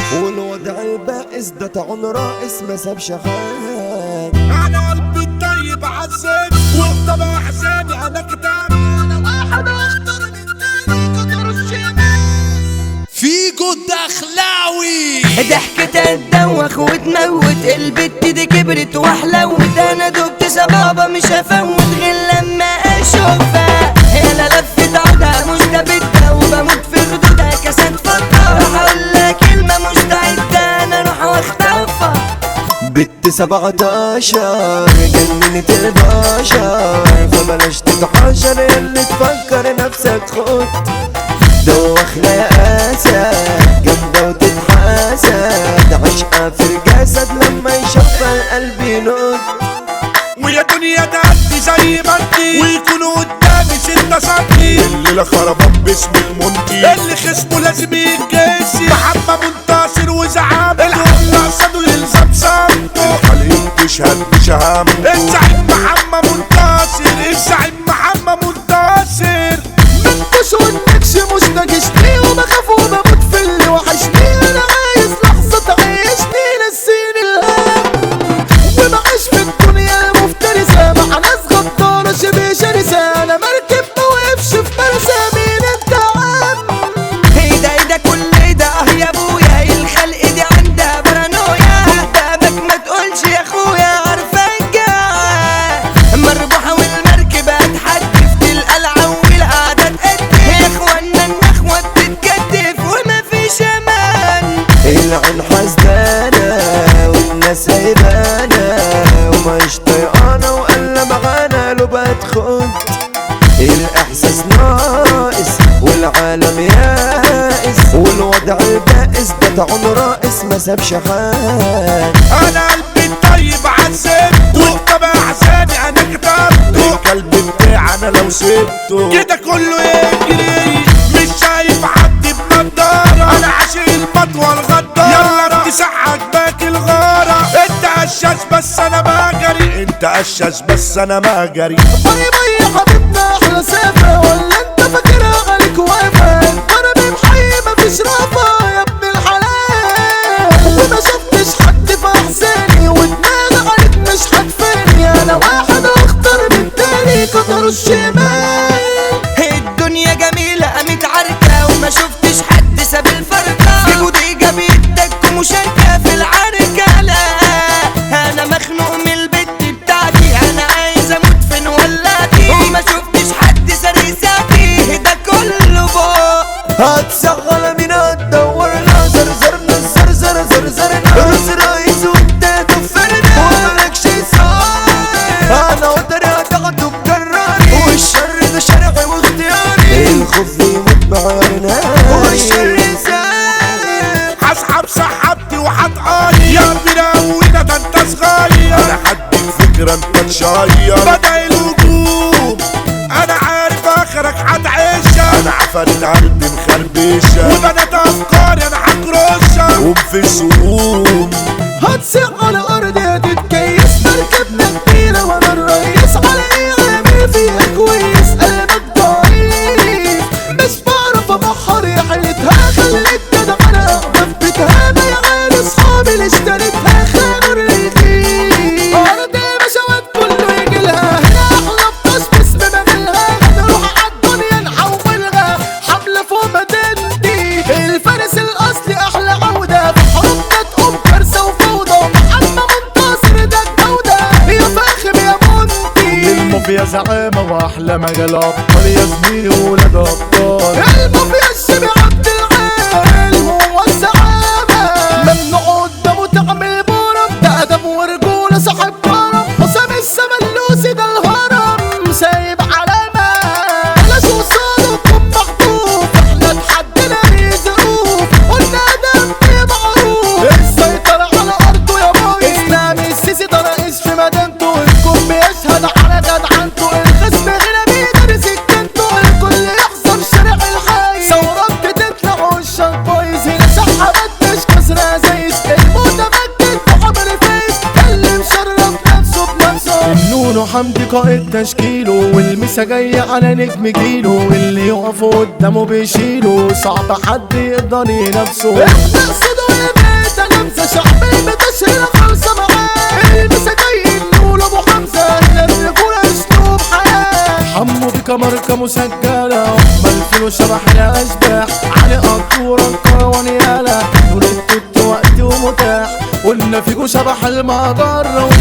والوضع البائس ده طعن رائس ما سابش حال انا قلبي الطيب عذب وانت بقى احزاني انا كتاب انا واحد اخطر من تاني قطر الشمال فيجو الدخلاوي ضحكة تدوخ وتموت البت دي كبرت وحلوت انا دبت سبابة مش هفوت غير لما اشوفها هنا لفت عودها مستبدة وبموت في خدودها كاسات فضة راح اقول لها كلمة مستعدة انا اروح واخطفها بت سبعتاشر جننت البشر فبلاش تتحاشر اللي تفكر نفسك خد دوخنا يا اسد جامدة وتتحاسد عشقة في الجسد لما يشوف القلب ينط ويا دنيا تعدي زي ما انت ويكونوا قدامي ستة سنتي الليلة خربان باسم المنتي اللي خصمه لازم يتكسر محمد منتصر وزعامته اللي قصده يلزم سامته الخليج تشهد بشهامته الزعيم محمد منتصر الزعيم محمد منتصر منكش والنكش مش ناقشني وبخاف وبموت في اللي وحشني انا عايز لحظة تعيشني نسيني الهم وبعيش في الدنيا المفترسة مع ناس غدارة شبه شرسة انا مركب ما وقفش في مرسى مين انت عم ايه ده ايه ده كل ايه ده اه يا ابويا الخلق دي عندها بارانويا قدامك ما تقولش يا اخويا عارفك مربوحة والمركبة هتحدف تلقى العوي القعدة تقدف يا اخوانا النخوة بتتكتف وما فيش امان العين حسدانة والناس هيبانة ومش طيقانة وقال معانا لو بتخد الإحساس ناقص والعالم يائس والوضع البائس ده طعن رائس ما سابش حال انا قلبي الطيب عذبته وانت بقى احزاني انا كتبته الكلب بتاعي انا لو سبته كده كله يجري مش شايف حد بنضارة انا عاشق المطوى الغدارة يلا اتسع عجباك الغارة انت قشاش بس انا بجري انت قشاش بس انا بجري باي باي يا حبيبنا احلى سافة ولا انت فاكرها عليك واقفة ضربي محي مفيش رافة يا ابن الحلال وما شفتش حد في احساني ودماغي عليك مش هتفاني انا واحد اخطر من التاني قطر الشمال الدنيا جميلة قامت عركة وما شفتش حد ساب الفرقة في بوديجا بيدك مشاركة في العركة لا أنا مخنوق من البت بتاعتي أنا عايز أموت في نولاتي وما شفتش حد ساري ساعتي ده كله فوق هتشغل مين هتدورنا زرزرنا الزرزر زرزرنا رز رئيس وانت تفرنا وملكش صار انا وطري هتاخده بجراني والشر ده شرعي واختياري الخوف يموت بعيني والشر سار هسحب سحبتي وهتقاير يا مراوينا ده انت صغير انا هديك فكرة انت تشير بدأ الهجوم انا عارف اخرك هتعيشها انا عفرت قلبي مخربشة وبنات افكاري انا هكرشها وفي سقوم هتسيق على ارض هتتكيس مركبنا كبيرة وانا الرئيس على ايه عامل فيها كويس قلبك ضعيف مش بعرف ابحر ريحتها خليت كده انا اقف بيتها ما يعاني اصحابي اللي اشتريتها خانوا الرغيف ارض مشوات كله يجي لها هنا احلى بتصبص بمجالها نروح عالدنيا نحولها حملة فوق مدينتي الفارس الاصلي احلى عودة في حروبنا تقوم كارثة وفوضى محمد منتصر ده الجودة يا فاخر يا منتي المافيا زعامة وأحلى مجال أبطال يا زميلي ولاد أبطال المافيا الشبي عبد العال هو الزعامة ممنوع قدامه تعمل بورم ده أدب ورجولة صاحب كرم حسام السملوسي ده الهرم سايب علامة بلاش وصاله تكون محطوط احنا اتحدينا ليه ظروف قلنا ده معروف السيطرة على أرضه يا باي إسلامي السيسي ده رئيس في مدينته الكل بيشهد على جدعنته الخصم هنا بيدرس سكنته الكل يحذر شارع الحي ثورات بتطلع والشط بايظ هنا سحبت مش كسرة زي المتمكن في عمر فيس اللي مشرف نفسه بنفسه النونو حمدي قائد تشكيله والمسا جاية على نجم جيله اللي يقف قدامه بيشيله صعب حد يقدر ينافسه احنا صدق الشعب بتشهير خالصة معاه المسا جاي نقول ابو حمزة هنا الرجولة اسلوب حياة حمو بك ماركة مسجلة ملفين شبح الأشباح علي قطورة الكروان يالا نور التوت وقت ومتاح قلنا فيكو شبح المجرة